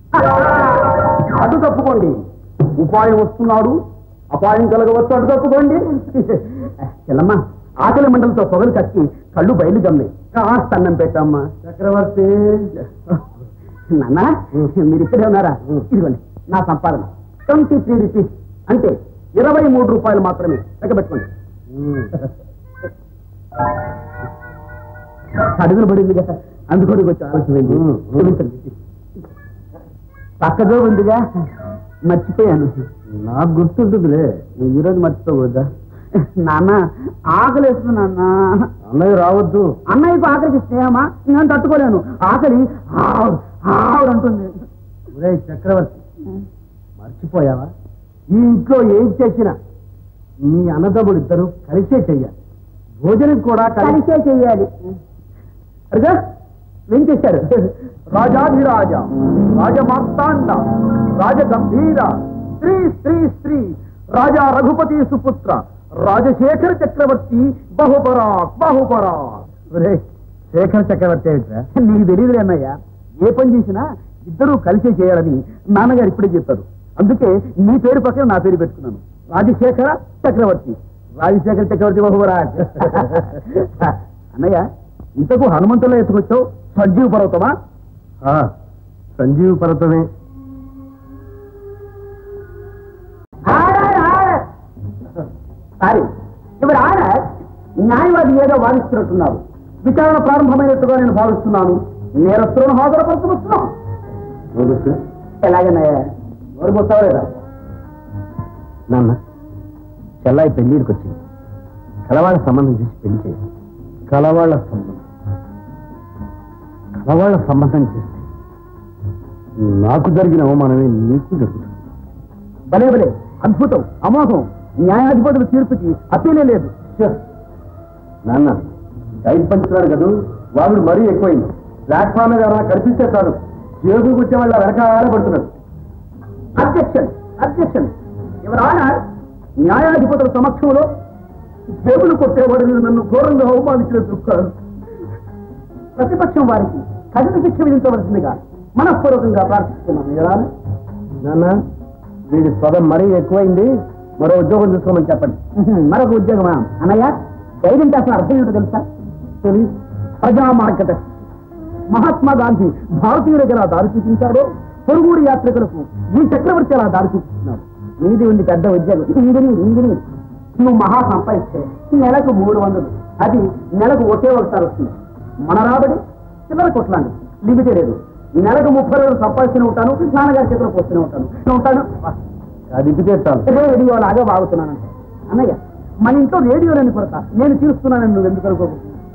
అటు తప్పుకోండి ఉపాయం వస్తున్నాడు అపాయం కలగవచ్చు అటు తప్పుకోండి చెల్లమ్మ ఆకలి మండలతో పొగలు కక్కి కళ్ళు బయలు గమ్మే కాస్త అన్నం పెట్టమ్మా చక్రవర్తి నాన్న మీరు ఇక్కడే ఉన్నారా ఇదిగోండి నా సంపాదన ట్వంటీ త్రీ రూపీస్ అంటే ఇరవై మూడు రూపాయలు మాత్రమే లెక్క పెట్టుకోండి అడుగులు పడింది కదా అందుకోడికి వచ్చి ఆలస్యమైంది క్షమించండి. పక్కదో ఉందిగా మర్చిపోయాను నాకు గుర్తుంటుందిలే ఈరోజు మర్చిపోవద్దా నాన్న ఆకలిస్తుంది నాన్న అన్నయ్య రావద్దు అన్నయ్యకు ఆకలికి స్నేహమా నేను తట్టుకోలేను ఆకలి ఆవ్, ఆవ్ అంటుంది చక్రవర్తి మర్చిపోయావా ఈ ఇంట్లో ఏం చేసినా మీ అన్నదమ్ముడు ఇద్దరు కలిసే చెయ్యాలి భోజనం కూడా కలిసే చెయ్యాలి అదిగా ఏం చేశారు రాజాధిరాజ రాజమార్తాండ రాజగంభీర స్త్రీ స్త్రీ స్త్రీ రాజా రఘుపతి సుపుత్ర రాజశేఖర చక్రవర్తి బహుపరాక్ బహుపరాక్ శేఖర చక్రవర్తి ఏమిట్రా నీకు తెలియదులే అన్నయ్య ఏ పని చేసినా ఇద్దరూ కలిసే చేయాలని నాన్నగారు ఇప్పుడే చెప్పారు అందుకే నీ పేరు పక్కన నా పేరు పెట్టుకున్నాను రాజశేఖర చక్రవర్తి రాజశేఖర చక్రవర్తి బహుపరాక్ అన్నయ్య ఇంతకు హనుమంతుల్లో ఎత్తుకొచ్చావు సంజీవ పర్వతమా సంజీవ పర్వతమే సారీ ఇవర్ ఆనర్ న్యాయవాది ఏదో వాదిస్తున్నట్టున్నారు విచారణ ప్రారంభమైనట్టుగా నేను భావిస్తున్నాను నేరస్తులను హాజరుపరచవస్తున్నాను ఎలాగనయ్యా ఎవరు పోతావలేదా నాన్న చెల్లాయి పెళ్లిడికి వచ్చింది కలవాళ్ళ సంబంధం చేసి పెళ్లి చేయాలి కలవాళ్ళ సంబంధం కలవాళ్ళ సంబంధం చేస్తే నాకు జరిగిన అవమానమే నీకు జరుగుతుంది భలే భలే అద్భుతం అమోఘం న్యాయాధిపతుల తీర్పుకి అప్పీలే లేదు నాన్న టైం పంచుతున్నాడు కదా వాడు మరీ ఎక్కువైంది ప్లాట్ఫామ్ మీద ఎవరైనా కనిపిస్తే చాలు జేబుకి వచ్చే వాళ్ళ వెనకాల పడుతున్నారు అబ్జెక్షన్ అబ్జెక్షన్ ఎవరైనా న్యాయాధిపతుల సమక్షంలో జేబులు కొట్టేవాడిని నన్ను ఘోరంగా అవమానించిన దుఃఖాలు ప్రతిపక్షం వారికి కఠిన శిక్ష విధించవలసిందిగా మనఃపూర్వకంగా ప్రార్థిస్తున్నాను ఎలా నాన్న వీడి స్వదం మరీ ఎక్కువైంది మరో ఉద్యోగం చూసుకోమని చెప్పండి మరొక ఉద్యోగమా అన్నయ్య ధైర్యం చేసిన అర్థం ఏంటో తెలుసా తెలియదు ప్రజా మార్కెట్ మహాత్మా గాంధీ భారతీయులకు ఎలా దారి చూపించాడో పొరుగుడు యాత్రికులకు ఈ చక్రవర్తి ఎలా దారి చూపిస్తున్నాడు నీది ఉంది పెద్ద ఉద్యోగం ఇంజనీర్ ఇంజనీర్ నువ్వు మహా సంపాదిస్తే నెలకు మూడు వందలు అది నెలకు ఒకే ఒకసారి వస్తుంది మన రాబడి చిల్లర కొట్లాండి లిమిటే లేదు నెలకు ముప్పై రోజులు సంపాదిస్తూనే ఉంటాను నాన్నగారి చేతిలో పోస్తూనే ఉంటాను నేను ఉంటాను అది చాలు రేడియో లాగా బాగుతున్నానంటే అన్నయ్య మన ఇంట్లో రేడియోలని కొరత నేను తీరుస్తున్నానని నువ్వు ఎందుకు అనుకోకు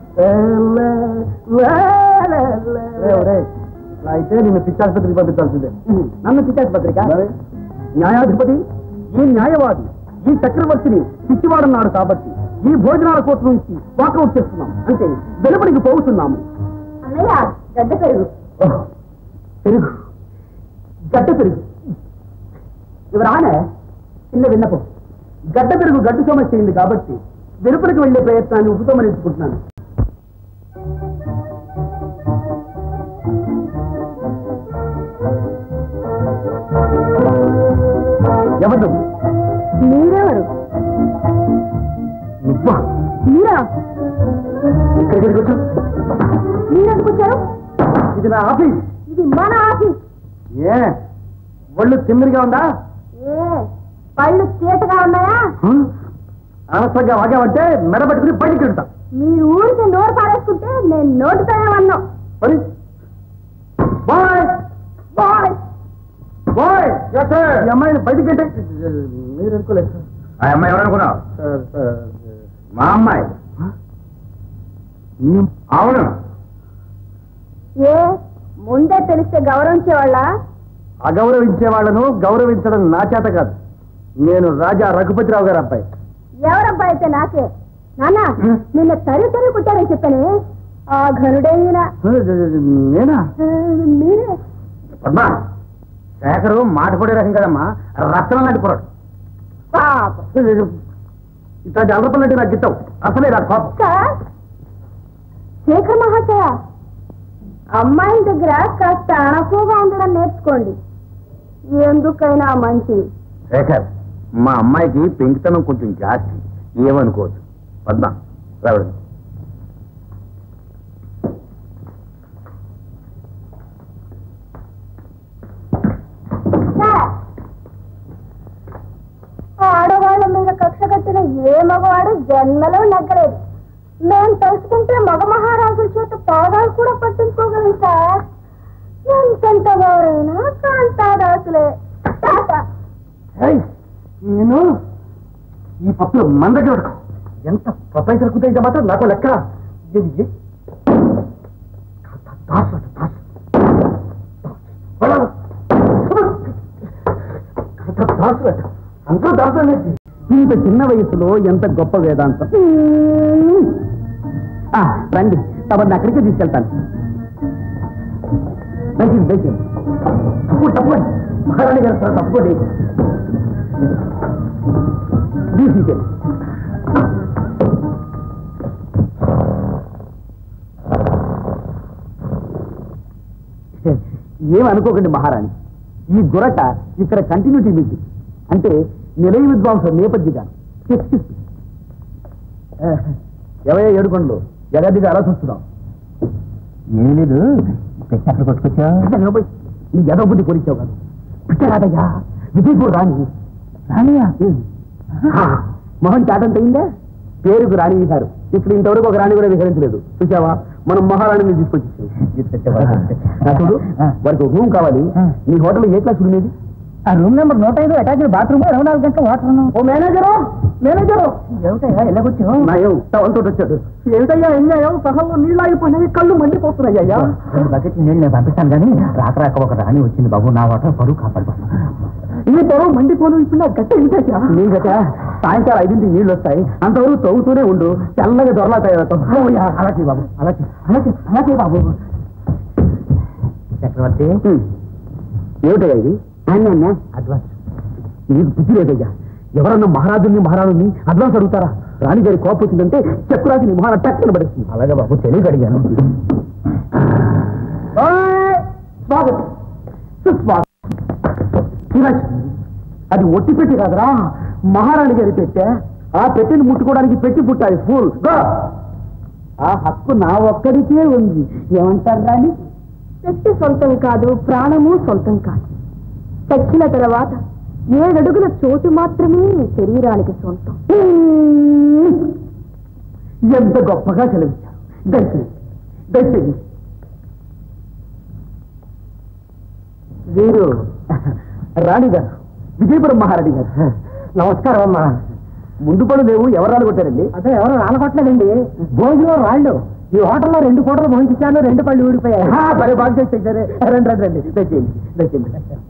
అయితే నిన్ను పిచ్చాసుపత్రికి పంపించాల్సిందే నన్ను పిచ్చాసుపత్రిక న్యాయాధిపతి ఈ న్యాయవాది ఈ చక్రవర్తిని పిచ్చివాడన్నాడు కాబట్టి ఈ భోజనాల కోర్టు నుంచి వాకౌట్ చేస్తున్నాం అంటే వెలుబడికి పోతున్నాము అన్నయ్య గడ్డ పెరుగు పెరుగు గడ్డ పెరుగు ఇవరానే చిన్న విన్నపం గడ్డ పెరుగు గడ్డు సమస్య అయింది కాబట్టి వెలుపలికి వెళ్లే ప్రయత్నాన్ని ఉపసంహరించుకుంటున్నాను ఎవరు మీరెవరు నువ్వా మీరా ఇక్కడికి వచ్చావు మీరెందుకు వచ్చారు ఇది నా ఆఫీస్ ఇది మన ఆఫీస్ ఏ ఒళ్ళు తిమ్మిరిగా ఉందా ఏ పళ్ళు చేతగా ఉన్నాయా అనవసరంగా వాగావంటే మెడబట్టుకుని బయటికి వెళ్తా మీరు ఊరికి నోరు పారేసుకుంటే నేను నోటితోనే అన్నాం మరి బాయ్ బాయ్ బాయ్ ఈ అమ్మాయిని బయటికి అంటే మీరు అనుకోలేదు ఆ అమ్మాయి ఎవరనుకున్నావు మా అమ్మాయి అవును ఏ ముందే తెలిస్తే గౌరవించేవాళ్ళ అగౌరవించే వాళ్ళను గౌరవించడం నా చేత కాదు నేను రాజా రఘుపతిరావు గారి అబ్బాయి ఎవరబ్బాయి అయితే నాకే నాన్న నిన్న తరి తరి కుట్టారని చెప్పానే ఆ ఘనుడైన నేనా మీరే పద్మ శేఖరు మాట పడే రకం కదమ్మా రత్నం లాంటి పొరడు పాప ఇట్లాంటి అల్లపల్లంటే నాకు గిట్టవు అసలే నాకు కోపం సార్ శేఖర్ మహాశయ అమ్మాయిల దగ్గర కాస్త అణకువగా ఉండడం నేర్చుకోండి ఎందుకైనా మంచిది శేఖర్ మా అమ్మాయికి పెంకితనం కొంచెం జాస్తి ఏమనుకోవద్దు పద్మ రావడం సార్, ఆడవాళ్ళ మీద కక్ష కట్టిన ఏ మగవాడు జన్మలో నగ్గలేదు మేం తలుచుకుంటే మగ మహారాజుల చేత పాదాలు కూడా పట్టించుకోగలం సార్ ఎంతెంత వారైనా కాంతాదాసులే టాటా. నేను ఈ పప్పులు మన దగ్గర ఉడకవు. ఎంత ప్రపంచం కుదిరితే మాత్రం నాకు లెక్క ఇది ఏ- దాసు అంట, దాసు. వెళ్ళాలి. అంత దాసు అంట. అంతా దాసు అనేది. ఇంత చిన్న వయసులో ఎంత గొప్ప వేదాంతం ఆ, రండి తమని అక్కడికే తీసుకెళ్తాను దయచేయండి దయచేయండి తప్పు తప్పండి మహారాణి గారు సార్ తప్పండి తీసేయండి ఏమనుకోకండి మహారాణి ఈ గురట ఇక్కడ కంటిన్యూటీ మీకు అంటే నిలయ విద్వాంస నేపథ్యగా ఎవయో ఏడుకొండలు ఎగదిగా అలా చూస్తున్నాం ఏం లేదు ఎక్కడ కొట్టుకొచ్చా నీ ఎదో బుద్ధి కొరిచావు కాదు పిట్ట కాదయ్యా విజయపూర్ రాణి రాణియా మొహన్ చాటంత అయిందే పేరుకు రాణి విహారు ఇక్కడ ఇంతవరకు ఒక రాణి కూడా విహరించలేదు చూసావా మనం మహారాణిని తీసుకొచ్చేసాం చూడు వారికి ఒక రూమ్ కావాలి మీ హోటల్ ఏ క్లాస్ ఉండేది ఆ రూమ్ నెంబర్ నూట ఐదు అటాచ్డ్ బాత్రూమ్ ఇరవై నాలుగు గంటల వాటర్ ఓ మేనేజరు మేనేజరు ఏమిటయ్యా ఎలాగొచ్చావు నాయం టవల్తో వచ్చాడు ఏమిటయ్యా ఎంజాయం సహంలో నీళ్ళు ఆగిపోయినవి కళ్ళు మండిపోతున్నాయ్యా రెండు బకెట్ నీళ్ళు నేను పంపిస్తాను కానీ రాక రాక ఒక రాణి వచ్చింది బాబు నా వాటర్ పరువు కాపాడు ఈ పొరవ మండిపోను ఇప్పుడు గట్ట ఏంటయ్యా నీ గట్ట సాయంకాలం ఐదింటికి నీళ్ళు వస్తాయి అంతవరకు తవ్వుతూనే ఉండు తెల్లగా దొరలా తయారవుతావు అలాగే బాబు అలాగే అలాగే అలాగే బాబు చక్రవర్తి ఏమిటయ్యా ఇది అన్న అడ్వాన్స్ నీకు బుద్ధి లేదయ్యా ఎవరన్నా మహారాజుని మహారాజుని అడ్వాన్స్ అడుగుతారా రాణిగారి కోపం వచ్చిందంటే చక్రాజుని మహారాజు టక్కన పడేస్తుంది అలాగే బాబు తెలియక అడిగాను స్వాగతం సుస్వాగతం శివాజీ అది ఒట్టి పెట్టి కాదురా మహారాణి గారి పెట్టే ఆ పెట్టెని ముట్టుకోవడానికి పెట్టి పుట్టాయి ఫూల్ గో ఆ హక్కు నా ఒక్కడికే ఉంది ఏమంటారు రాణి పెట్టి సొంతం కాదు ప్రాణము సొంతం కాదు చచ్చిన తర్వాత ఏడడుగుల చోటు మాత్రమే ఈ శరీరానికి సొంతం ఎంత గొప్పగా సెలవిచ్చారు దయచేసి దయచేసి వీరు రాణి గారు విజయపురం మహారాణి గారు నమస్కారం అమ్మా ముందు పనులు లేవు ఎవరు రాళ్ళు కొట్టారండి అదే ఎవరు రాలగొట్టలేదండి భోజనం రాళ్ళు ఈ హోటల్లో రెండు పూటలు భోజించాను రెండు పళ్ళు ఊడిపోయాయి ఆ, భలే బాగా చేసేసారే రండి రండి రండి దయచేయండి దయచేయండి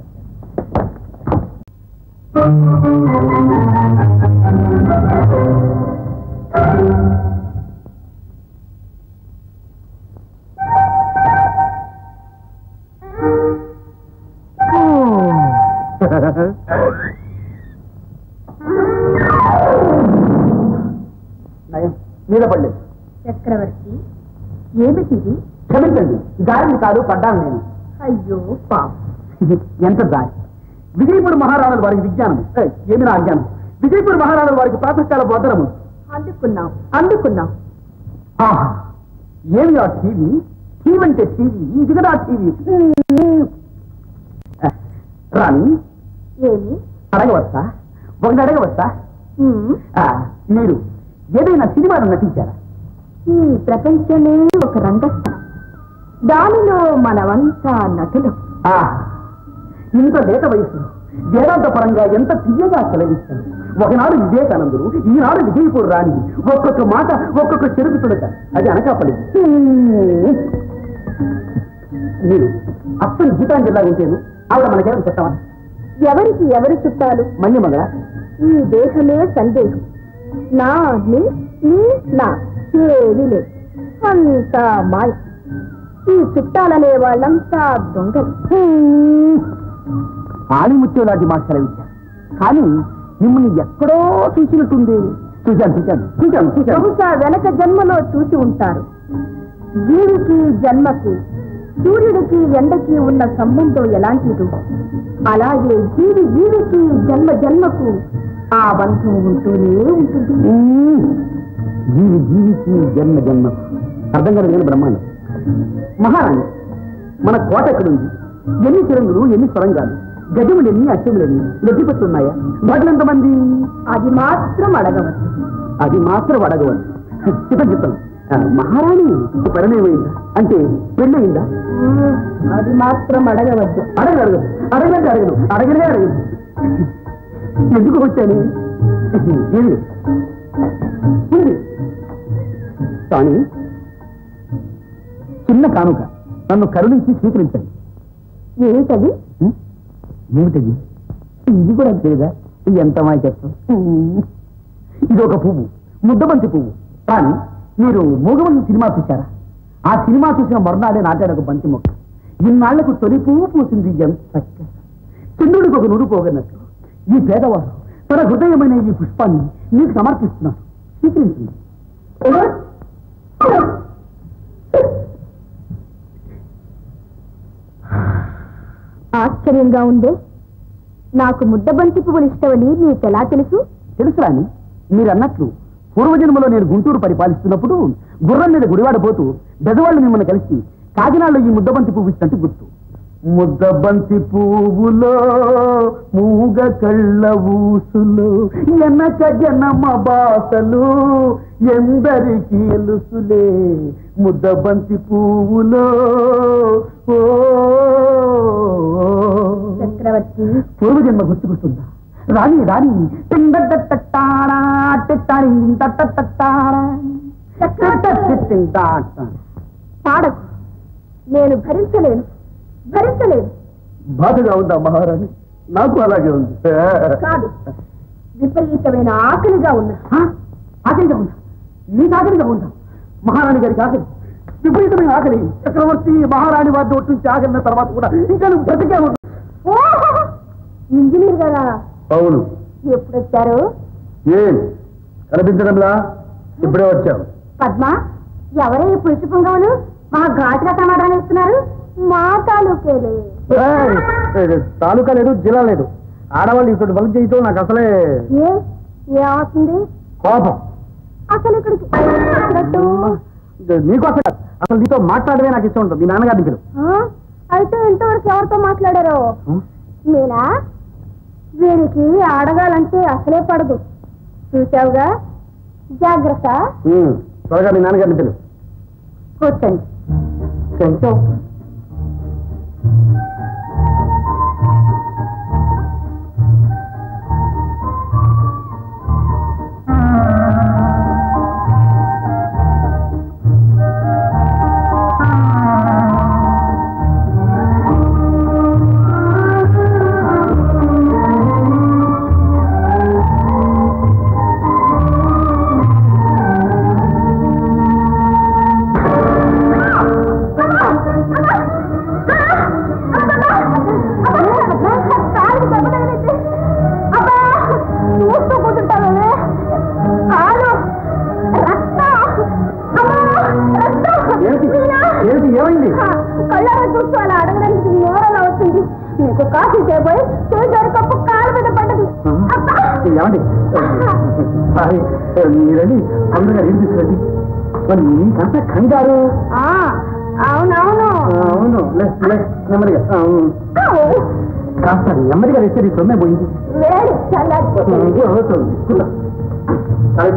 నయం మీద పడలేదు చక్రవర్తి ఏమిటిది క్షమించండి గాలిని కాదు పడ్డాను నేను అయ్యో పాప ఎంత దారి విజయపూర్ మహారాణుల వారికి విజ్ఞానం ఏయ్, ఏమి నా అజ్ఞానం విజయపూర్ మహారాణుల వారికి ప్రాతకాల భద్రము అందుకున్నాం అందుకున్నాం ఆహా ఏమి ఆ టీవీ టీవీ అంటే టీవీ ఇది కదా టీవీ రాణి ఏమి అడగవచ్చా ఒకటి అడగవచ్చా ఉమ్, ఆ, మీరు ఏదైనా సినిమాలో నటించారా ఈ ప్రపంచమే ఒక రంగస్థలం దానిలో మనమంతా నటులు ఆ, ఇంత లేత వయసు వేదాంత పరంగా ఎంత తీయగా సెలవిస్తాను ఒకనాడు వివేకానందుడు ఈనాడు విజయపూర్ రాణి ఒక్కొక్క మాట ఒక్కొక్క చెరుకు తుడక అది అనకాపల్లి మీరు అస్సలు గీతాంజలిలా ఉంటేను ఆవిడ మనకేమని చెప్తామా ఎవరికి ఎవరి చుట్టాలు మళ్ళీ మగ ఈ దేహమే సందేహం నా నీ నీ నా ఏది లేదు అంతా మాయ ఈ చుట్టాలనే వాళ్ళంతా దొంగలు ఆణిముత్యం లాంటి మాట సెలవిచ్చారు కానీ మిమ్మల్ని ఎక్కడో చూసినట్టుంది చూశాను చూశాను చూశాను చూశాను బహుశా వెనక జన్మలో చూసి ఉంటారు జీవికి జన్మకు సూర్యుడికి ఎండకి ఉన్న సంబంధం ఎలాంటిదో అలాగే జీవి జీవికి జన్మ జన్మకు ఆ బంధం ఉంటూనే ఉంటుంది జీవి జీవికి జన్మ జన్మ అర్థం కాదు కానీ బ్రహ్మాండం మహారాణి మన కోట ఎక్కడుంది ఎన్ని చిరంగులు ఎన్ని సొరంగాలు గజములు ఎన్ని అచ్చములు ఎన్ని లొట్టిపెట్టున్నాయా భటులు ఎంతమంది అది మాత్రం అడగవచ్చు అది మాత్రం అడగవచ్చు చిత్తం చెప్తాను ఆ, మహారాణి పరిణయమైందా అంటే పెళ్ళయిందా మ్మ్, అది మాత్రం అడగవద్దు అడగదు అడగదు అడగండి అడగదు అడగనే అడగదు ఎందుకు వచ్చాను ఏమి ఉంది. కానీ చిన్న కానుక నన్ను కరుణించి స్వీకరించండి ఏమిటది ఉం? ఏమిటది ఇది కూడా తెలియదా ఇది ఎంత మాయ చెప్తాం ఇది ఒక పువ్వు ముద్దబంతి పువ్వు కానీ మీరు మూగబంతి సినిమా చూశారా ఆ సినిమా చూసిన మరునాడే నాటాడు ఒక బంతి మొక్క ఇన్నాళ్లకు తొలి పువ్వు పూసింది ఎంత చక్కగా చంద్రుడికి ఒక నుడు పోగన్నట్లు ఈ పేదవాడు తన హృదయమైన ఈ పుష్పాన్ని నీకు సమర్పిస్తున్నాను స్వీకరించింది ఆశ్చర్యంగా ఉందే నాకు ముద్దబంతి పువ్వులు ఇష్టమని నీకెలా తెలుసు తెలుసురా అని మీరు అన్నట్లు పూర్వజన్మలో నేను గుంటూరు పరిపాలిస్తున్నప్పుడు గుర్రం మీద గుడివాడ పోతూ బెదవాళ్ళు మిమ్మల్ని కలిసి కాకినాడలో ఈ ముద్దబంతి పువ్వు ఇచ్చినట్టు గుర్తు ముద్దబంతి పువ్వులో మూగ కళ్ళ ఊసులు ఎనక జనమ బాసలు ఎందరికి ఎలుసులే ముద్దబంతి పువ్వులో ఓ చక్రవర్తి పూర్వజన్మ గుర్తుకొస్తుందా రాణి రాణి టిండట్టట్టాడా, టిట్టాడి, ఇంటట్టట్టాడా, టిట్టింటాట. పాడకు నేను భరించలేను భరించలేను బాధగా ఉందా మహారాణి నాకు అలాగే ఉంది కాదు విపరీతమైన ఆకలిగా ఉన్నా ఆ? ఆకలిగా ఉందా నీకు ఆకలిగా ఉందా మహారాణి గారికి ఆకలి విపరీతమైన ఆకలి చక్రవర్తి మహారాణి వారిని ఒట్టించి ఆకలిన తర్వాత కూడా ఇంకా నువ్వు బ్రతికే ఉన్నా ఓహో! ఇంజనీర్ గారా అవును ఎప్పుడు వచ్చారు ఏం కనిపించడంలా ఇప్పుడే వచ్చావు పద్మ ఎవరే ఈ పురుష పొంగవులు మా ఘాటుగా సమాధానం ఇస్తున్నారు మా తాలూకేలే తాలూకా లేదు జిల్లా లేదు ఆడవాళ్ళు ఇక్కడ వర్క్ చేయటం నాకు అసలే ఏ ఏమవుతుంది కోపం అసలు ఇక్కడికి అన్నట్టు, నీకు అసలు అసలు నీతో మాట్లాడమే నాకు ఇష్టం ఉంటుంది మీ నాన్నగారిని పిలువు ఆ? అయితే ఇంతవరకు ఎవరితో మాట్లాడారో మీనా వీరికి అడగాలంటే అసలే పడదు చూసావుగా జాగ్రత్త ఉమ్, త్వరగా మీ నాన్నగారిని పిలువు కూర్చోండి కొంచెం చూస్తూ కూర్చుంటావే కాలు రక్తం ఏమిటి ఏమిటి ఏమైంది కళ్ళారా చూస్తూ అలా అడగడానికి నోరలా వచ్చింది నీకు కాఫీ చేయబోయి చేజారి కప్పు కాలు మీద పడ్డది అబ్బా! ఏమండి సారీ మీరండి తొందరగా ఏం తీసుకురండి మరి మీకంతా కంగారు ఆ, అవునవును ఆ, అవును లే లే నెమ్మదిగా ఆ, అవును. ఔ! కాస్త నెమ్మదిగా తెస్తే నీ సొమ్మే పోయింది వేడి చల్లారిపోతుంది అవుతుంది. కూర్చో. సరే.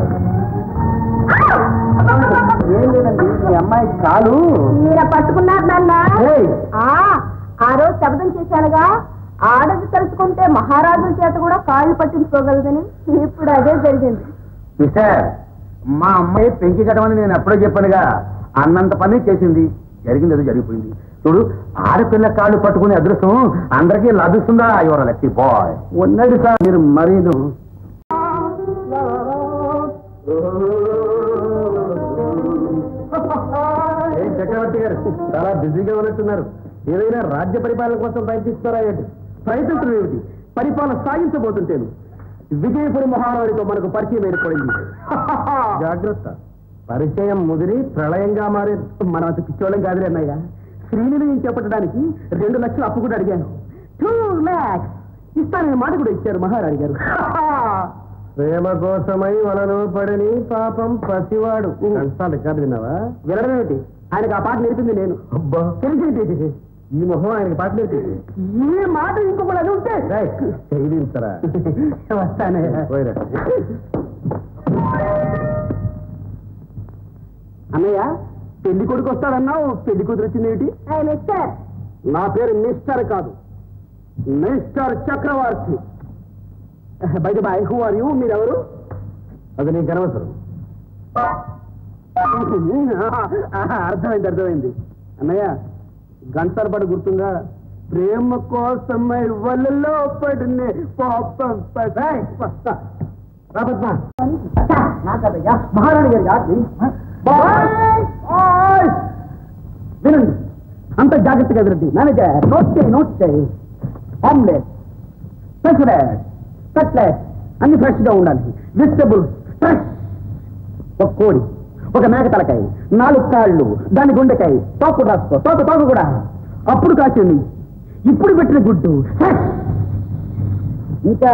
ఏం లేదండి మీ అమ్మాయి కాలు మీర పట్టుకున్నారు నాన్న ఏయ్, ఆ ఆ రోజు శబ్దం చేశానుగా ఆడది తలుచుకుంటే మహారాజుల చేత కూడా కాళ్ళు పట్టించుకోగలదని ఇప్పుడు అదే జరిగింది మిస్టర్ మా అమ్మాయి పెంకి కట్టమని నేను ఎప్పుడో చెప్పానుగా అన్నంత పని చేసింది జరిగింది అది జరిగిపోయింది చూడు ఆడపిల్ల కాళ్ళు పట్టుకునే అదృష్టం అందరికీ లభిస్తుందా యువర్ లక్కీ బాయ్ ఉన్నది సార్ మీరు మరీను ఏం చక్రవర్తి గారు చాలా బిజీగా ఉన్నట్టున్నారు ఏదైనా రాజ్య పరిపాలన కోసం ప్రయత్నిస్తారా ఏంటి ప్రయత్నించడం ఏమిటి పరిపాలన సాగించబోతుంటేను విజయపురి మహారాణితో మనకు పరిచయం ఏర్పడింది జాగ్రత్త పరిచయం ముదిరి ప్రళయంగా మారే మనం అంత పిచ్చోళ్ళం కాదులే అన్నయ్య శ్రీనిలయం చేపట్టడానికి రెండు లక్షలు అప్పు కూడా అడిగాను టూ ల్యాక్స్ ఇస్తానని మాట కూడా ఇచ్చారు మహారాణి గారు ప్రేమ కోసమై వలలో పడని పాపం పసివాడు కంటాలు రికార్డు విన్నావా వినడం ఏమిటి ఆయనకు ఆ పాట నేర్పింది నేను అబ్బా తెలిసి ఈ మొహం ఆయనకి పాట నేర్పింది ఈ మాట ఇంకొకటి అది ఉంటే చదివించరా వస్తానే పోయిరా అన్నయ్య పెళ్లి కొడుకు వస్తాడన్నావు పెళ్లి కూతురు వచ్చింది ఏమిటి ఐ మిస్టర్ నా పేరు మిస్టర్ కాదు మిస్టర్ చక్రవర్తి బయట బాయ్ హూ ఆర్ యూ మీరెవరు అది నీకు అనవసరం అర్థమైంది అర్థమైంది అన్నయ్య గంటల పాటు గుర్తుందా ప్రేమ కోసమై వలలో పడిన పాపం పడాయ్. రా పద్మ. మహారాణి గారి గారి బాయ్. బాయ్. వినండి అంత జాగ్రత్తగా వినండి మేనేజర్ నోట్ చేయి నోట్ చేయి ఆమ్లెట్ పెసరెట్ కట్లెట్ అన్ని ఫ్రెష్ గా ఉండాలి వెజిటబుల్స్ ఫ్రెష్ ఒక కోడి ఒక మేక తలకాయ నాలుగు కాళ్ళు దాని గుండెకాయ తోపు రాసుకో తోక తోక కూడా అప్పుడు కాచింది ఇప్పుడు పెట్టిన గుడ్డు ఫ్రెష్. ఇంకా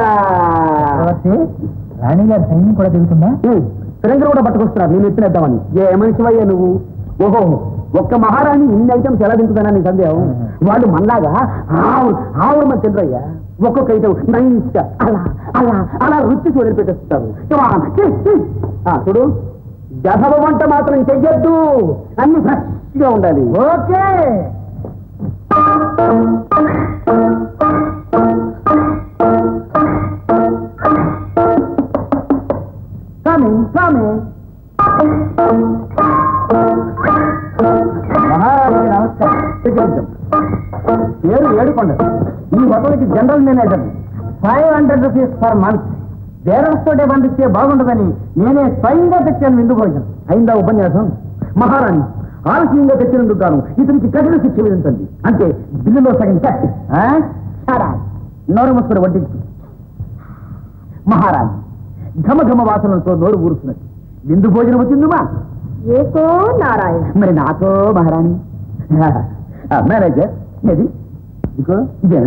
రాణి గారి సైన్యం కూడా దిగుతుందా తిరంగ కూడా పట్టుకొస్తున్నారు నేను ఎత్తినేద్దామని ఏ మనిషివయ్యా నువ్వు ఓహో ఒక్క మహారాణి ఇన్ని ఐటమ్స్ ఎలా తింటుందన్నా నీ సందేహం వాళ్ళు మనలాగా ఆవు ఆవురు మన తిండ్రయ్యా ఒక్కొక్క ఐటమ్ నైస్ గా అలా అలా అలా రుచి చూడని పెట్టేస్తారు Come on, ఛీ, ఛీ. ఆ, చూడు గధవ వంట మాత్రం చెయ్యొద్దు అన్ని ఫ్రెష్ గా ఉండాలి ఓకే కమింగ్ కమింగ్ మహారాజుకి నమస్కారం స్వీకరించం. పేరు ఏడుకొండ ఈ హోటల్కి general manager five hundred rupees per month bearers తోటే పంపిస్తే బాగుంటుందని నేనే స్వయంగా తెచ్చాను విందు భోజనం అయిందా ఉపన్యాసం మహారాణి ఆలస్యంగా తెచ్చినందుకు గాను ఇతనికి కఠిన శిక్ష విధించండి అంటే బిల్లులో సగం కట్ నోరు మూసుకొని వడ్డించు మహారాణి ఘమ ఘమ వాసనలతో నోరు ఊరుస్తున్నది విందు భోజనం వచ్చిందుమా ఏకో నారాయణ మరి నాతో మహారాణి ఆ, మేనేజర్ ఏది ఇదిగో ఇదేనా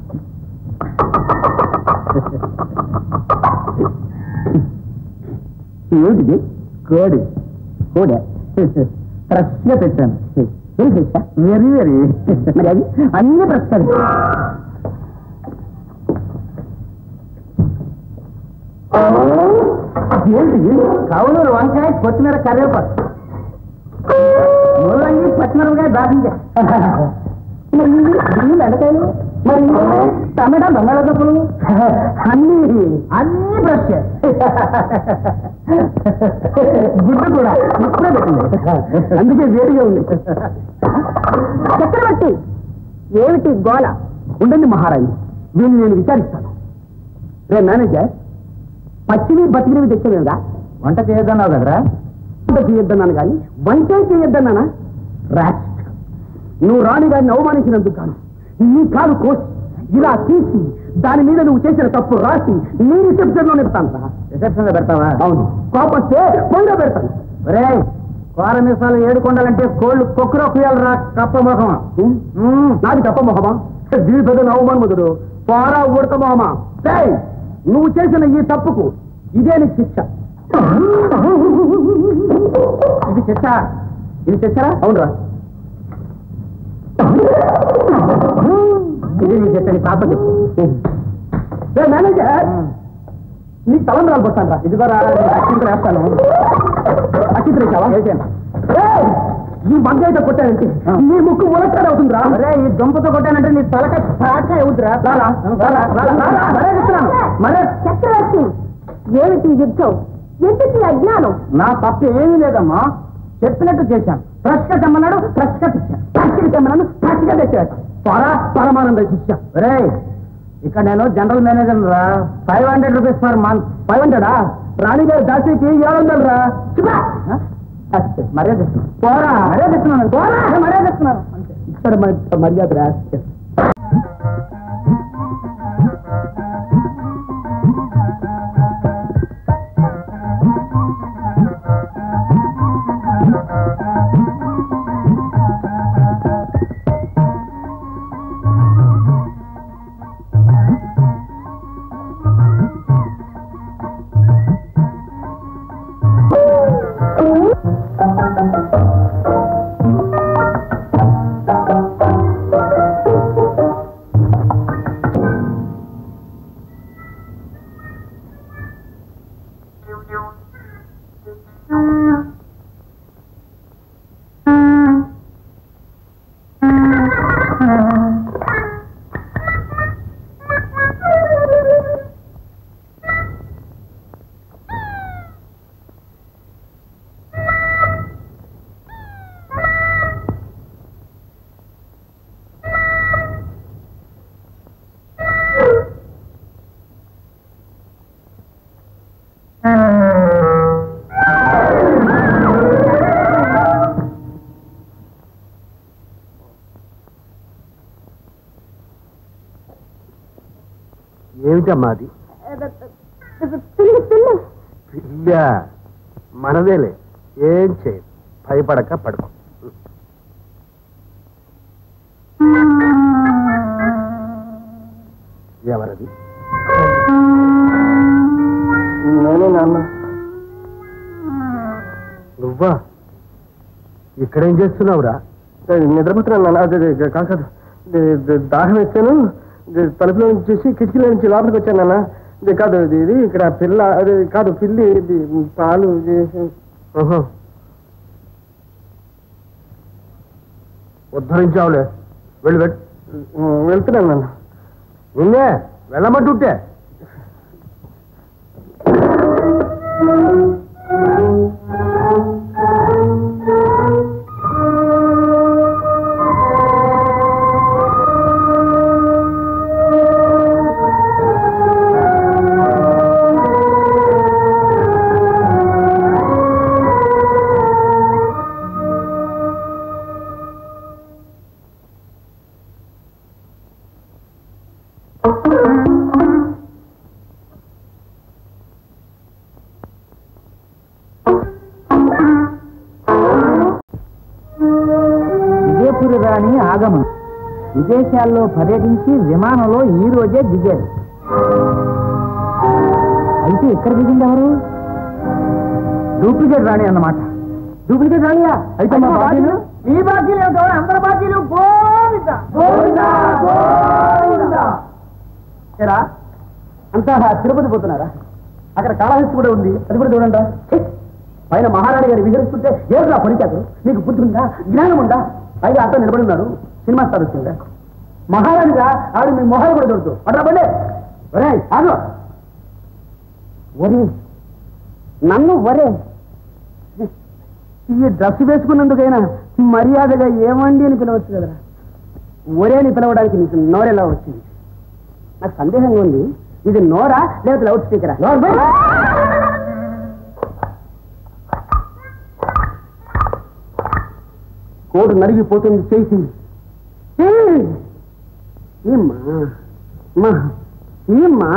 ఏమిటిది కోడి కోడే ఫ్రెష్ గా పెట్టాను వెరీ ఫ్రెష్ వెరీ వెరీ మరి అది అన్ని ఫ్రెష్ ఏంటిది కవులూరు వంకాయ కొత్తిమీర కరివేపాకు ముల్లంగి పచ్చిమిరపకాయ దాటించే మరి ఇవి బెండకాయలు మరి టమాటా బంగాళాదుంపలు అన్ని అన్ని బ్రష్ గుడ్డు కూడా ఇప్పుడే పెట్టింది అందుకే వేడిగా ఉంది చక్రవర్తి ఏమిటి గోల ఉండండి మహారాణి వీళ్ళు నేను విచారిస్తాను రే మేనేజర్ పచ్చివి బతికినవి తెచ్చలేదా వంట చేయొద్దన్నావు కదరా వంట చేయొద్దన్నాను కానీ వంటే చేయొద్దన్నానా రాస్ట్ నువ్వు రాణి గారిని అవమానించినందుకు కాను నీ కాలు కోసి ఇలా తీసి దాని మీద నువ్వు చేసిన తప్పు రాసి నీ రిసెప్షన్ లో పెడతాను సార్ రిసెప్షన్ లో పెడతావా అవును కోపస్తే పొంగ పెడతాను రే కోర మీసాలు ఏడుకొండాలంటే కోళ్ళు కొక్కురో కుయాలరా కప్ప మొహమా నాది కప్ప మొహమా దీని పెద్ద అవమానముదుడు పోరా ఉడత మొహమా రేయ్, నువ్వు చేసిన ఈ తప్పుకు ఇదే నీకు శిక్ష ఇది శిక్ష ఇది శిక్షరా అవునరా ఇది నీ శిక్ష పాప మేనేజర్ నీ తలంబరాలు పోతాను రా ఇది కూడా అక్షింతలు వేస్తాను అక్షింతలు వేసావా వేసాను ఏయ్! ఈ మగ్గ అయితే కొట్టానంటే నీ ముక్కు ములక్కాడ అవుతుందిరా అరే ఈ దుంపతో కొట్టానంటే నీ తలకాయ సాకాయ అవుతురా రారా రారా, రారా, రారా, మరే చెప్తున్నాను. మరే చక్రవర్తి ఏమిటి యుద్ధం ఎందుకు ఈ అజ్ఞానం నా తప్పు ఏమీ లేదమ్మా చెప్పినట్టు చేశాను ఫ్రెష్ గా తెమ్మన్నాడు ఫ్రెష్ గా తెచ్చాను ఫ్రెష్ గా తెమ్మన్నాడు ఫ్రెష్ గా తెచ్చాడు త్వర పరమానంద శిక్ష రే ఇక్కడ నేను జనరల్ మేనేజర్ రా five hundred rupees per month five హండ్రెడా రాణిగారి దాసికి ఏడు వందలు రా మర్యాద ఇస్తున్నాను పోరా మర్యాద ఇస్తున్నాను పోరా మర్యాద ఇస్తున్నాను ఇక్కడ మ- మర్యాద రా ఏమిటమ్మా అది పిల్లి పిల్లి పిల్ల మనదేలే ఏం చేయదు భయపడక పడుకో ఎవరది నేనే నాన్న నువ్వా ఇక్కడేం చేస్తున్నావురా నిద్రపోతున్నాను నాన్న అదే అదే, కాదు కాదు ఇది, ఇది, దాహం వేస్తాను ఇది, తలుపులో నుంచి చూసి కిటికీలో నుంచి లోపలికి వచ్చాను నాన్న ఇది కాదు ఇది ఇది ఇక్కడ పిల్ల అది కాదు పిల్లి ఇది పాలు ఇది, ఓహో ఉద్ధరించావులే వెళ్ళి వెళ్ళు వెళ్తున్నాను నాన్న నిన్నే వెళ్ళమంటుంటే విజయపురి రాణి ఆగమం విదేశాల్లో పర్యటించి విమానంలో ఈ రోజే దిగారు అయితే ఇక్కడ దిగింది ఎవరు డూప్లికేట్ రాణి అన్నమాట డూప్లికేట్ రాణియా అయితే మా బాకీలు ఈ బాకీలు ఏమిటో అందరి బాకీలు ఏరా అంతా తిరుపతి పోతున్నారా అక్కడ కాళహస్తి కూడా ఉంది అది కూడా చూడండి ఛీ! పైన మహారాణి గారు విహరిస్తుంటే ఏడురా పనిచేతరు నీకు బుద్ధి ఉందా జ్ఞానం ఉందా పైగా అర్థం నిలబడి ఉన్నారు సినిమా స్టార్ వచ్చిందా మహారాణిగా ఆవిడ మీ మొహాలు కూడా చూడుతూ అట్లా బండి ఒరే ఆగు ఒరే నన్ను వరే ఈ డ్రెస్ వేసుకున్నందుకైనా మర్యాదగా ఏమండి అని పిలవచ్చు కదరా ఒరే అని పిలవడానికి నీకు నోరెలా వచ్చింది నాకు సందేహంగా ఉంది ఇది నోరా లేకపోతే లౌడ్ స్పీకరా కోటు నరిగిపోతుంది చేసి ఏమ్మా అమ్మా ఏమ్మా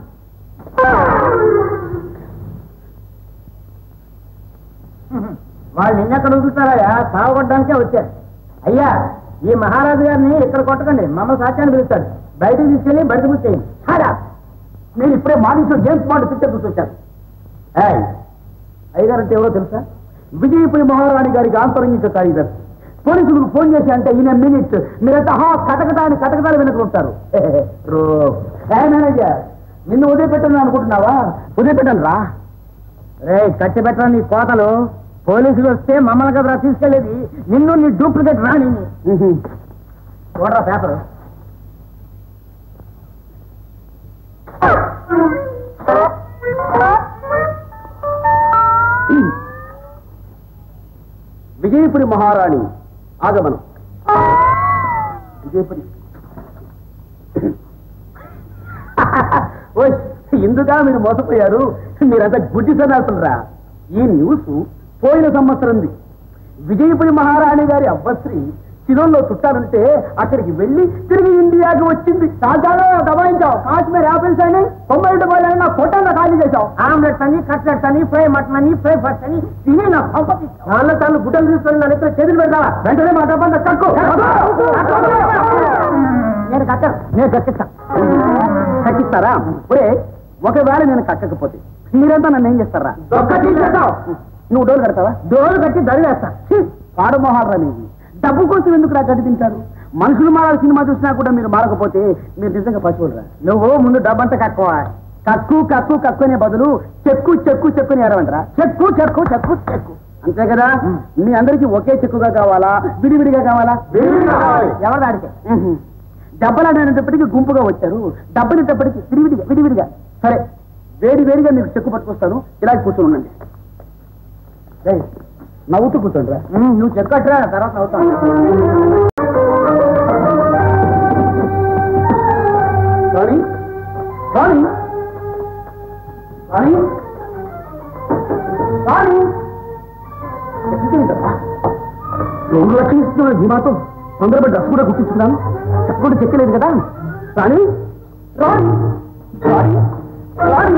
వాళ్ళు నిన్నెక్కడ వదులుతారా సావగొట్టడానికే వచ్చారు అయ్యా ఈ మహారాజు గారిని ఇక్కడ కొట్టకండి మమ్మల్ని సాధ్యాన్ని పిలుస్తాడు బయటకు తీసుకెళ్ళి బయట కూర్చేయండి హాడా నేను ఇప్పుడే మార్నింగ్ జేమ్స్ బాండ్ పిక్చర్ కూర్చొచ్చాను ఏయ్, అయ్యగారు అంటే ఎవరో తెలుసా విజయపురి మహారాణి గారికి ఆంతరంగిక కార్యదర్శి పోలీసులకు ఫోన్ చేసి అంటే ఈయన మినిట్ మీరంతా హా కటకట అని కటకటాలు వినుకుంటారు రో ఏ మేనేజర్ నిన్ను వదిలిపెట్టాను అనుకుంటున్నావా వదిలిపెట్టాను రా రే కట్టి పెట్టరా నీ కోతలు పోలీసులు వస్తే మమ్మల్ని కదరా తీసుకెళ్లేది నిన్ను నీ డూప్లికేట్ రాణి చూడరా పేపర్ విజయపురి మహారాణి ఆగమనం విజయపురి ఓయ్ ఇందుగా మీరు మోసపోయారు మీరంతా గుడ్డి సన్నాసులరా ఈ న్యూస్ పోయిన సంవత్సరంది విజయపురి మహారాణి గారి అవ్వశ్రీ శిలంలో చుట్టాలంటే అక్కడికి వెళ్ళి తిరిగి ఇండియాకి వచ్చింది తాజాగా దబాయించావు కాశ్మీర్ యాపిల్స్ అని తొంభై రూపాయలు నా ఫోటోలో ఖాళీ చేశావు ఆమ్లెట్స్ అని కట్లెట్స్ అని ఫ్రై మటన్ అని ఫ్రై ఫస్ట్ అని తిని నా పంపతి వాళ్ళ తాను గుడ్డలు తీసుకొని నా నెత్తిన చేతులు పెడతావా వెంటనే మా డబ్బంతా కక్కు నేను కక్క నేను కక్కిస్తా కక్కిస్తారా ఒరే ఒకవేళ నేను కక్కకపోతే మీరంతా నన్ను ఏం చేస్తారా నువ్వు డోలు కడతావా డోలు కట్టి దరివేస్తా పాడు మొహాలరా నీకు డబ్బు కోసం ఎందుకు రా గడ్డి తింటారు మనుషులు మారాలి సినిమా చూసినా కూడా మీరు మారకపోతే మీరు నిజంగా పశువులరా నువ్వు ముందు డబ్బంతా కక్కువ కక్కు కక్కు కక్కు అనే బదులు చెక్కు చెక్కు చెక్కు అని ఏడవంటరా చెక్కు చెక్కు చెక్కు చెక్కు అంతే కదా మీ అందరికి ఒకే చెక్కుగా కావాలా విడివిడిగా కావాలా ఎవరు దాడికే డబ్బలాడేటప్పటికి గుంపుగా వచ్చారు డబ్బనేటప్పటికి విడివిడిగా విడివిడిగా సరే వేడి వేడిగా మీకు చెక్కు పట్టుకొస్తాను ఇలా కూర్చొని ఉండండి రేయ్, నవ్వుతూ కూర్చోండి రా నువ్వు చెక్కట్రా తర్వాత నవ్వుతాను రాణి రాణి రాణి రాణి ఎక్కడికెళ్ళిందమ్మా? రెండు లక్షలు ఇస్తున్నాను ధీమాతో తొందరపడి డ్రెస్ కూడా కుట్టించుకున్నాను చెప్పు కూడా చెక్కలేదు కదా రాణి రాణి రాణి రాణి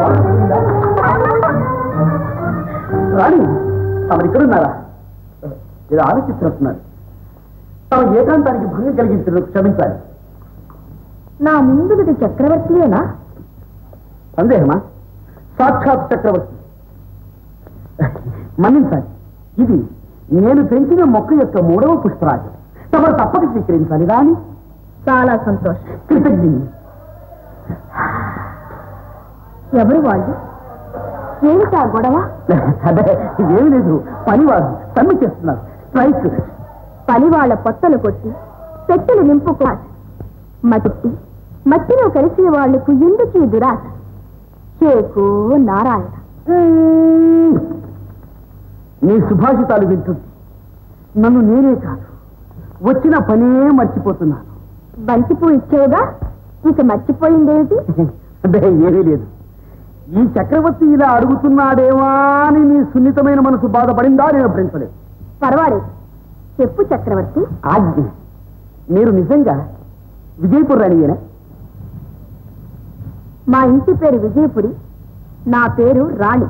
రాణి తమరు ఇక్కడున్నారా ఇది ఆలోచిస్తున్నారు తమ ఏకాంతానికి భంగం కలిగించిన క్షమించాలి నా ముందుది చక్రవర్తియేనా సందేహమా సాక్షాత్ చక్రవర్తి మన్నించాలి ఇది నేను పెంచిన మొక్క యొక్క మూడవ పుష్పరాజం తమరు తప్పక స్వీకరించాలి రాని చాలా సంతోషం కృతజ్ఞని ఎవరు వాళ్ళు ఏమిటా గొడవ అదే ఏమి లేదు పనివారు సమ్మె చేస్తున్నారు స్ట్రైక్ పని వాళ్ళ పొట్టలు కొట్టి పెట్టెలు నింపుకో మట్టి మట్టిలో కలిసే వాళ్లకు ఎందుకు ఈ దురాశ చేకు నారాయణ మ్మ్. నీ సుభాషితాలు వింటుంది నన్ను నేనే కాదు వచ్చిన పనే మర్చిపోతున్నాను బంతిపూ ఇచ్చావుగా ఇక మర్చిపోయిందేమిటి అదే ఏమీ లేదు ఈ చక్రవర్తి ఇలా అడుగుతున్నాడేమా అని నీ సున్నితమైన మనసు బాధపడిందా నేను భరించలేదు పర్వాలేదు చెప్పు చక్రవర్తి ఆజ్ఞ మీరు నిజంగా విజయపూర్ రాణియేనా మా ఇంటి పేరు విజయపురి నా పేరు రాణి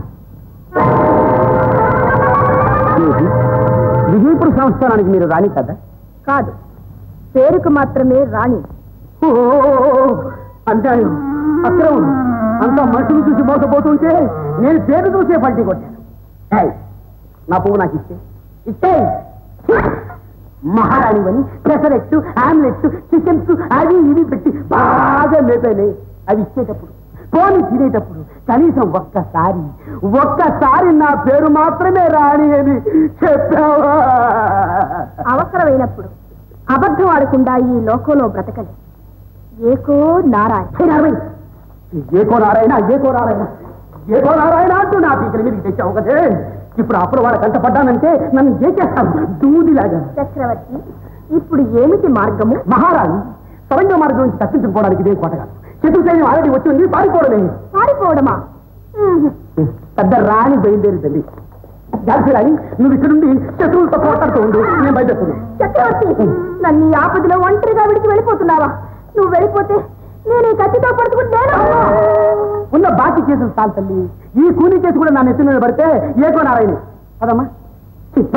ఏది? విజయపూర్ సంస్థానానికి మీరు రాణి కదా కాదు పేరుకు మాత్రమే రాణి ఓ అన్యాయం అక్రమం అంతా మనుషులు చూసి మోసపోతుంటే నేను పేరు చూసే పల్టీ కొట్టాను ఏయ్, నా పువ్వు నాకు ఇస్తే ఇస్తే మహారాణివని పెసరెట్టు ఆమ్లెట్ చికెన్స్ అవి ఇవి పెట్టి బాగా మేపాను అవి ఇచ్చేటప్పుడు పోని తినేటప్పుడు కనీసం ఒక్కసారి ఒక్కసారి నా పేరు మాత్రమే రాణి అని చెప్పావా అవసరమైనప్పుడు అబద్ధం ఆడకుండా ఈ లోకంలో బ్రతకలి ఏకో నారాయణ ఏకో నారాయణ ఏకో నారాయణ ఏకో నారాయణ అంటూ నా పీకల మీదకి తెచ్చావు కదే ఇప్పుడు అప్పుడు వాళ్ళ కంట పడ్డానంటే నన్ను ఏ చేస్తాను దూదిలాగా చక్రవర్తి ఇప్పుడు ఏమిటి మార్గము మహారాణి సరంగ మార్గం నుంచి తప్పించుకోవడానికి ఇదే కోటగాదు శత్రు సైన్యం ఆల్రెడీ వచ్చింది పారిపోవడమే పారిపోవడమా ఉహు. పెద్ద రాణి బయలుదేరిందండి జాన్సీ రాణి నువ్వు ఇక్కడ నుండి శత్రువులతో పోట్లాడుతూ ఉండు నేను బయలుదేరుతున్నాను చక్రవర్తి నన్ను ఈ ఆపదలో ఒంటరిగా విడిచి వెళ్ళిపోతున్నావా నువ్వు వెళ్ళిపోతే నేను ఈ కత్తితో పడుతుకుంటాను ఉన్న బాకీ కేసులు చాలు తల్లి ఈ కూలీ కేసు కూడా నా నెత్తి మీద పడితే ఏకో నారాయణ అదమ్మా చిత్త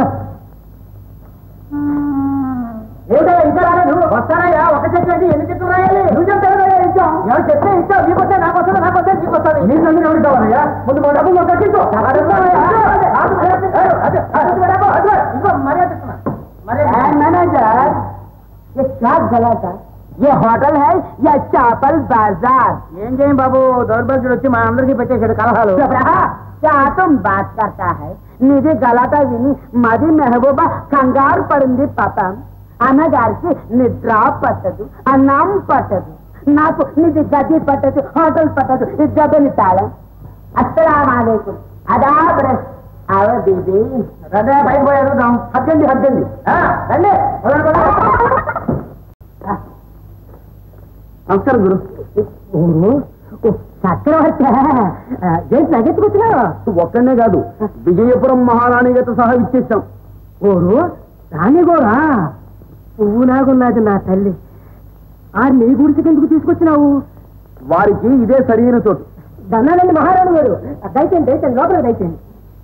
ఏమిటో ఇంకా రాలేదు వస్తానయ్యా ఒక చెట్టు అంటే ఎన్ని చెట్లు రాయాలి నువ్వు చెప్తాను ఎవరు చెప్తే ఇచ్చావు నీకు వస్తే నాకు వస్తుంది నాకు వస్తే నీకు వస్తుంది నీ సందులో ఎవరు కావాలయ్యా ముందు మా డబ్బు మొక్క తీసుకో मैनेजर ये क्या गलत है ये होटल है या चापल बाजार ఏం చేయం బాబు దౌర్భాగ్యుడు వచ్చి మా అందరికి పెట్టేశాడు కలహాలు क्या तुम बात करता है నిధి గలాట విని మది మెహబూబా కంగారు పడింది పాపం అన్నగారికి నిద్ర పట్టదు అన్నం పట్టదు నాకు నిధి గది పట్టదు హోటల్ పట్టదు ఇది గదని తాళం అస్సలామలైకుం అదా బ్రష్ అవ దీది రదే బయట పోయి అడుగుదాం హద్దండి హద్దండి రండి నమస్కారం గురు గురు చక్రవర్తి జైలు నగెత్తుకొచ్చినావు ఒక్కనే కాదు విజయపురం మహారాణిగత సహా ఇచ్చేసాం ఓరు రాణి కూడా పువ్వు నాగున్నది నా తల్లి ఆ నీ గుడికి ఎందుకు తీసుకొచ్చినావు వారికి ఇదే సరైన చోటు దన్నాలండి మహారాణి గారు దయచేయండి దయచేయండి లోపల దయచేయండి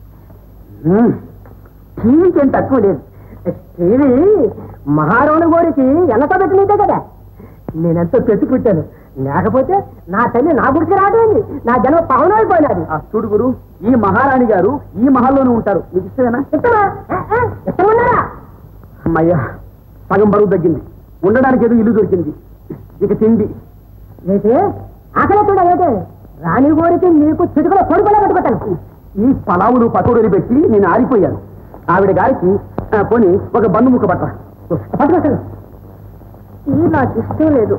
టీవీకి ఏం తక్కువ లేదు టీవీ మహారాణి గోరికి ఎలా పెట్టినదే కదా నేనెంతో తెచ్చి పెట్టాను లేకపోతే నా తల్లి నా గుడికి రాదేంది నా జన్మ పవనైపోయినది చూడు గురు ఈ మహారాణి గారు ఈ మహల్లోనే ఉంటారు నీకు ఇష్టమేనా ఇష్టమా ఇష్టమన్నారా అమ్మయ్యా సగం బరువు తగ్గింది ఉండడానికి ఏదో ఇల్లు దొరికింది ఇక తిండి అయితే ఆకలి కూడా అయితే రాణి గోరికి నీకు చిటుకలో కొడుకులా పెట్టుకుంటాను ఈ పలావులు పకోడీలు పెట్టి నేను ఆరిపోయాను ఆవిడ గారికి ఆ, పోనీ ఒక బంధు ముక్క పట్ట పట్టుకొస్తాను ఈ నాకు ఇష్టం లేదు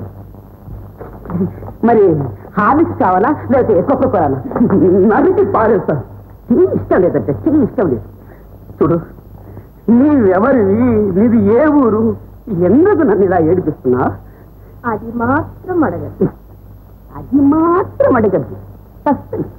మరి హార్లిక్స్ కావాలా లేకపోతే ఎక్కువ కావాలా నరికి పారేస్తాను టీ ఇష్టం లేదంటే టీ ఇష్టం లేదు చూడు నీవెవరివి నీది ఏ ఊరు ఎందుకు నన్ను ఇలా ఏడిపిస్తున్నా అది మాత్రం అడగదు అది మాత్రం అడగద్దు సస్పెన్స్.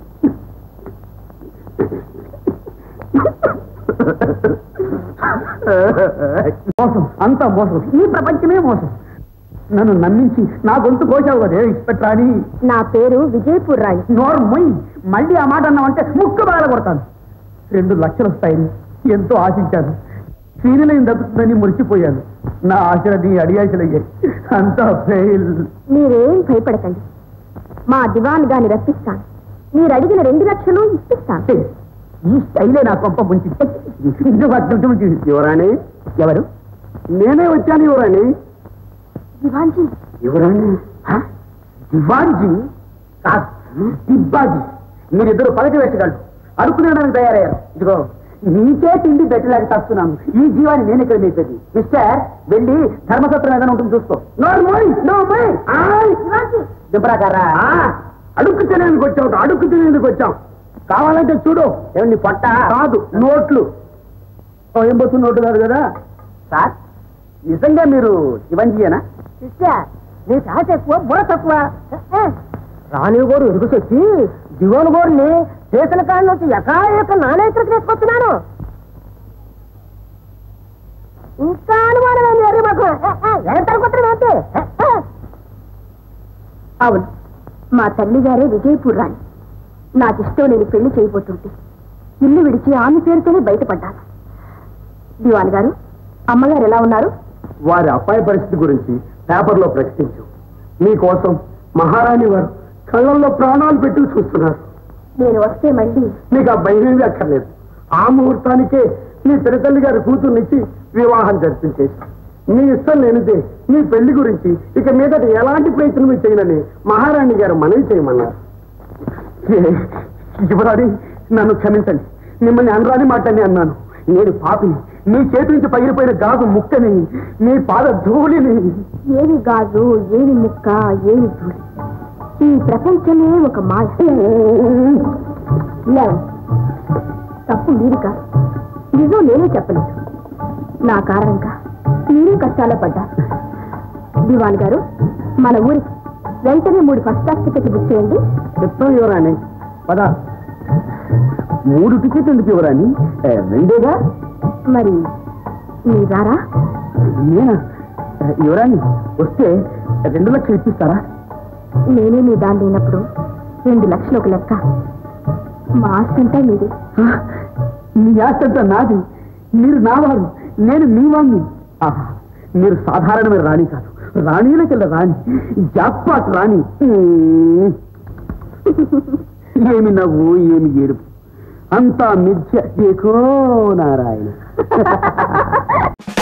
మోసం అంతా మోసం ఈ ప్రపంచమే మోసం నన్ను నమ్మించి నా గొంతు కోసావు కదే ఇష్టపెట్రాని నా పేరు విజయపూర్ రాణి నోరు మొయ్ మళ్ళీ ఆ మాట అన్నావంటే ముక్క బాగా కొడతాను రెండు లక్షలు వస్తాయని ఎంతో ఆశించాను సీరియలైన దక్కుతుందని మురిసిపోయాను నా ఆశలన్నీ అడియాశలయ్యాయి అంతా ఫెయిల్ మీరేం భయపడకండి మా దివాన్ గాని రప్పిస్తాను మీరు అడిగిన రెండు లక్షలు ఇప్పిస్తాను ఈ స్టైలే నా కొంప ముంచి యువరాణి ఎవరు నేనే వచ్చాను యువరాణి దివాన్జీ యువరాణి హ? దివాన్జీ కాదు దిబ్బాజీ మీరిద్దరు పలక వేసగలరు అడుక్కునేడానికి తయారయ్యారు ఇదిగో నీకే తిండి పెట్టలేక తస్తున్నాను ఈ జీవాన్ని నేను ఇక్కడ మేపేది మిస్టర్ వెళ్ళి ధర్మసత్రం ఏదైనా ఉంటుంది చూసుకో నో మోయ్ నో మోయ్ దిబ్బరాకారా అడుక్కు తినేందుకు వచ్చావు అడుక్కు తినేందుకు వచ్చాం కావాలంటే చూడు ఏమండి పొట్ట కాదు నోట్లు ఓ, ఏం పోతుంది నోటు కాదు కదా సార్ నిజంగా మీరు శివంజీయేనా నీ సాహస ఎక్కువ బుర్ర తక్కువ రాణి గోరు ఎరుగుసొచ్చి దివాన్ గోరుని చేసిన కాళ్ళ నుంచి ఎకాయక నాణ్యతకు తీసుకొస్తున్నాను ఇంకా అనుమానం ఎర్రి మాకు ఏంటే అవును మా తల్లి గారే విజయపూర్ రాణి నాకు ఇష్టం నేను పెళ్లి చేయబోతుంటే ఇల్లు విడిచి ఆమె పేరుతోనే బయటపడ్డాను దివాన్ గారు అమ్మగారు ఎలా ఉన్నారు వారి అబ్బాయి పరిస్థితి గురించి పేపర్లో ప్రకటించు మీకోసం మహారాణి వారు కళ్ళల్లో ప్రాణాలు పెట్టి చూస్తున్నారు నేను వస్తే మళ్ళీ మీకు ఆ భయమేమీ అక్కర్లేదు ఆ ముహూర్తానికే మీ పిడతల్లి గారి కూతుర్నిచ్చి వివాహం జరిపించేసి మీ ఇష్టం లేనిదే మీ పెళ్లి గురించి ఇక మీదట ఎలాంటి ప్రయత్నం చేయనని మహారాణి గారు మనవి చేయమన్నారు యువరాణి నన్ను క్షమించండి మిమ్మల్ని అనరాని మాటని అన్నాను నేను పాపిని మీ చేతి నుంచి పగిలిపోయిన గాజు ముక్కని మీ పాద ధూళిని ఏమి గాజు ఏమి ముక్క ఏమి ధూళి ఈ ప్రపంచమే ఒక మాయ లేవు. తప్పు మీది కాదు నిజం నేనే చెప్పలేదు నా కారణంగా మీరే కష్టాల్లో పడ్డారు దివాన్ గారు మన ఊరికి వెంటనే మూడు ఫస్ట్ క్లాస్ టికెట్లు బుక్ చేయండి చెప్తాం యువరాణి పద మూడు టికెట్ ఎందుకు యువరాణి ఏ, రెండేగా మరి మీ రారా నేనా ఏ, యువరాణి వస్తే రెండు లక్షలు ఇప్పిస్తారా నేనే మీ దాన్ని లేనప్పుడు రెండు లక్షలు ఒక లెక్క మా ఆస్తంతా మీదే ఆ, మీ ఆస్తంతా నాది మీరు నా వారు నేను మీ వాణ్ణి ఆహా, మీరు సాధారణమైన రాణి కాదు రాణీలకెళ్ళ రాణి జాక్పాట్ రాణి ఉమ్. ఏమి నవ్వు ఏమి ఏడుపు అంతా మిథ్య ఏకో నారాయణ